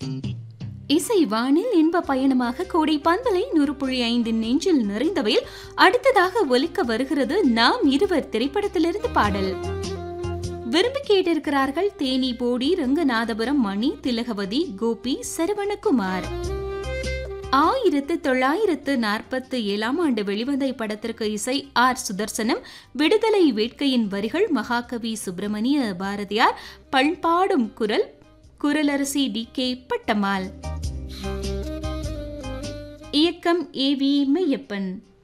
இசை வானில் இன்ப பயணமாக கோடை பந்தலை நூறு புள்ளி ஐந்தின் நெஞ்சில் நிறைந்தவையில் அடுத்ததாக ஒலிக்க வருகிறது நாம் இருவர் திரைப்படத்திலிருந்து பாடல் விரும்பி கேட்டிருக்கிறார்கள் தேனி போடி ரங்கநாதபுரம் மணி திலகவதி கோபி சரவணகுமார் ஆயிரத்து தொள்ளாயிரத்து நாற்பத்து ஏழாம் ஆண்டு வெளிவந்த இப்படத்திற்கு இசை ஆர் சுதர்சனம் விடுதலை வேட்கையின் வரிகள் மகாகவி சுப்பிரமணிய பாரதியார் பண்பாடும் குரல் குரலரசி டி கே பட்டம்மாள் இயக்கம் ஏ வி மெய்யப்பன்